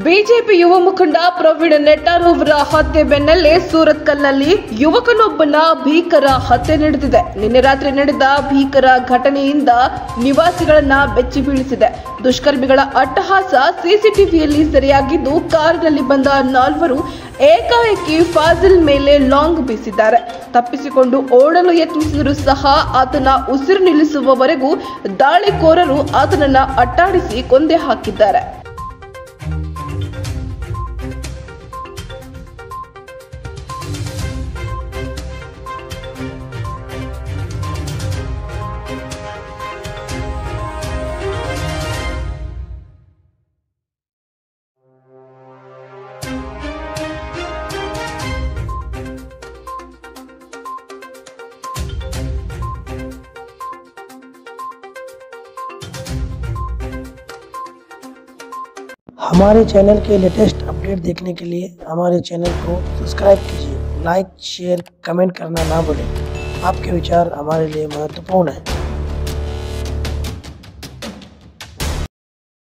BJP ಯುವ ಮುಖಂಡ ಪ್ರವೀಣ್ ನೆಟ್ಟಾರ್ ಅವರ ಹತ್ಯೆ ಬೆನ್ನಲ್ಲೇ ಸೂರತ್ಕಲ್ನಲ್ಲಿ ಯುವಕನೊಬ್ಬನ ಭೀಕರ ಹತ್ಯೆ ನಡೆದಿದೆ ನಿನ್ನೆ ರಾತ್ರಿ ನಡೆದ ಭೀಕರ ಘಟನೆಯಿಂದ ನಿವಾಸಿಗಳನ್ನ ಬೆಚ್ಚಿ ಬೀಳಿಸಿದೆ ದುಷ್ಕರ್ಮಿಗಳ ಅಟ್ಟಹಾಸ ಸಿಸಿಟಿವಿಯಲ್ಲಿ ಸೆರೆಯಾಗಿದ್ದು ಕಾರಿನಲ್ಲಿ ಬಂದ ನಾಲ್ವರು ಏಕಾಏಕಿ ಫಾಜಿಲ್ ಮೇಲೆ ಲಾಂಗ್ ಬೀಸಿದ್ದಾರೆ ತಪ್ಪಿಸಿಕೊಂಡು ಓಡಲು ಯತ್ನಿಸಿದರೂ ಸಹ ಆತನ ಉಸಿರು ನಿಲ್ಲಿಸುವವರೆಗೂ ದಾಳಿಕೋರರು ಆತನನ್ನ ಅಟ್ಟಾಡಿಸಿ ಕೊಂದೆ ಹಾಕಿದ್ದಾರೆ हमारे चैनल के लेटेस्ट अपडेट देखने के लिए हमारे चैनल को सब्सक्राइब कीजिए लाइक शेयर कमेंट करना ना भूलें आपके विचार हमारे लिए महत्वपूर्ण है